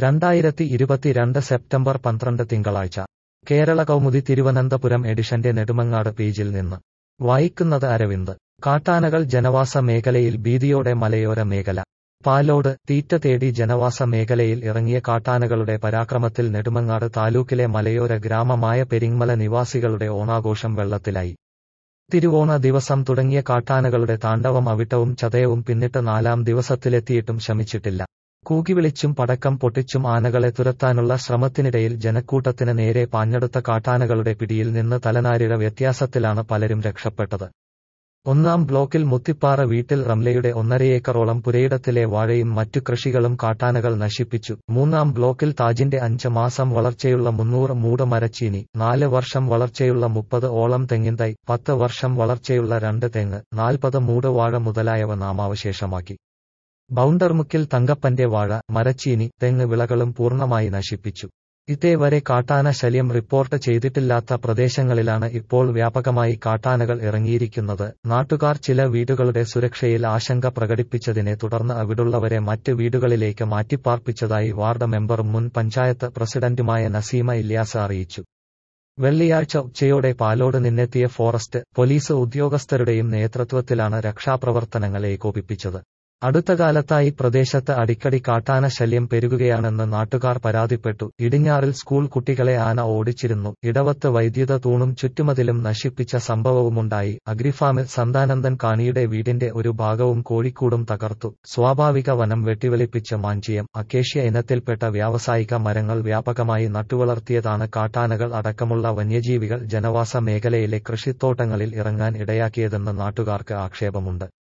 രണ്ടായിരത്തി ഇരുപത്തിരണ്ട് സെപ്റ്റംബർ പന്ത്രണ്ട് തിങ്കളാഴ്ച കേരള കൗമുദി തിരുവനന്തപുരം എഡിഷന്റെ നെടുമങ്ങാട് പേജിൽ നിന്ന് വായിക്കുന്നത് അരവിന്ദ് കാട്ടാനകൾ ജനവാസ മേഖലയിൽ ഭീതിയോടെ മലയോര മേഖല പാലോട് തീറ്റ തേടി ജനവാസ മേഖലയിൽ ഇറങ്ങിയ കാട്ടാനകളുടെ പരാക്രമത്തിൽ നെടുമങ്ങാട് താലൂക്കിലെ മലയോര ഗ്രാമമായ പെരിങ്മല നിവാസികളുടെ ഓണാഘോഷം വെള്ളത്തിലായി തിരുവോണ ദിവസം തുടങ്ങിയ കാട്ടാനകളുടെ താണ്ഡവം അവിട്ടവും ചതയവും പിന്നിട്ട് നാലാം ദിവസത്തിലെത്തിയിട്ടും ശമിച്ചിട്ടില്ല കൂകിവിളിച്ചും പടക്കം പൊട്ടിച്ചും ആനകളെ തുരത്താനുള്ള ശ്രമത്തിനിടയിൽ ജനക്കൂട്ടത്തിന് നേരെ പാഞ്ഞെടുത്ത കാട്ടാനകളുടെ പിടിയിൽ നിന്ന് തലനാരിഴ വ്യത്യാസത്തിലാണ് പലരും രക്ഷപ്പെട്ടത് ഒന്നാം ബ്ലോക്കിൽ മുത്തിപ്പാറ വീട്ടിൽ റംലയുടെ ഒന്നരയേക്കറോളം പുരയിടത്തിലെ വാഴയും മറ്റു കൃഷികളും കാട്ടാനകൾ നശിപ്പിച്ചു മൂന്നാം ബ്ലോക്കിൽ താജിന്റെ അഞ്ച് മാസം വളർച്ചയുള്ള മുന്നൂറ് മൂട് മരച്ചീനി നാല് വർഷം വളർച്ചയുള്ള മുപ്പത് ഓളം തെങ്ങിൻതൈ പത്ത് വർഷം വളർച്ചയുള്ള രണ്ട് തെങ്ങ് നാൽപ്പത് മൂട് വാഴ മുതലായവ നാമാവശേഷമാക്കി ബൗണ്ടർമുക്കിൽ തങ്കപ്പന്റെ വാഴ മരച്ചീനി തെങ്ങ് വിളകളും പൂർണ്ണമായി നശിപ്പിച്ചു ഇതേവരെ കാട്ടാന ശല്യം റിപ്പോർട്ട് ചെയ്തിട്ടില്ലാത്ത പ്രദേശങ്ങളിലാണ് ഇപ്പോൾ വ്യാപകമായി കാട്ടാനകൾ ഇറങ്ങിയിരിക്കുന്നത് നാട്ടുകാർ ചില വീടുകളുടെ സുരക്ഷയിൽ ആശങ്ക പ്രകടിപ്പിച്ചതിനെ തുടർന്ന് അവിടുള്ളവരെ മറ്റ് വീടുകളിലേക്ക് മാറ്റിപ്പാർപ്പിച്ചതായി വാർഡ് മെമ്പറും മുൻ പഞ്ചായത്ത് പ്രസിഡന്റുമായ നസീമ ഇല്യാസ് അറിയിച്ചു വെള്ളിയാഴ്ച ഉച്ചയോടെ പാലോട് നിന്നെത്തിയ ഫോറസ്റ്റ് പോലീസ് ഉദ്യോഗസ്ഥരുടെയും നേതൃത്വത്തിലാണ് രക്ഷാപ്രവർത്തനങ്ങൾ ഏകോപിപ്പിച്ചത് അടുത്ത കാലത്തായി പ്രദേശത്ത് അടിക്കടി കാട്ടാന ശല്യം പെരുകുകയാണെന്ന് നാട്ടുകാർ പരാതിപ്പെട്ടു ഇടിഞ്ഞാറിൽ സ്കൂൾ കുട്ടികളെ ആന ഓടിച്ചിരുന്നു ഇടവത്ത് വൈദ്യുത തൂണും ചുറ്റുമതിലും നശിപ്പിച്ച സംഭവവുമുണ്ടായി അഗ്രിഫാമിൽ സന്താനന്ദൻ കാണിയുടെ വീടിന്റെ ഒരു ഭാഗവും കോഴിക്കൂടും തകർത്തു സ്വാഭാവിക വനം വെട്ടിവെളിപ്പിച്ച മാഞ്ചിയം അക്കേഷ്യ ഇനത്തിൽപ്പെട്ട വ്യാവസായിക മരങ്ങൾ വ്യാപകമായി നട്ടുവളർത്തിയതാണ് കാട്ടാനകൾ അടക്കമുള്ള വന്യജീവികൾ ജനവാസ മേഖലയിലെ കൃഷിത്തോട്ടങ്ങളിൽ ഇറങ്ങാൻ ഇടയാക്കിയതെന്ന് നാട്ടുകാർക്ക് ആക്ഷേപമുണ്ട്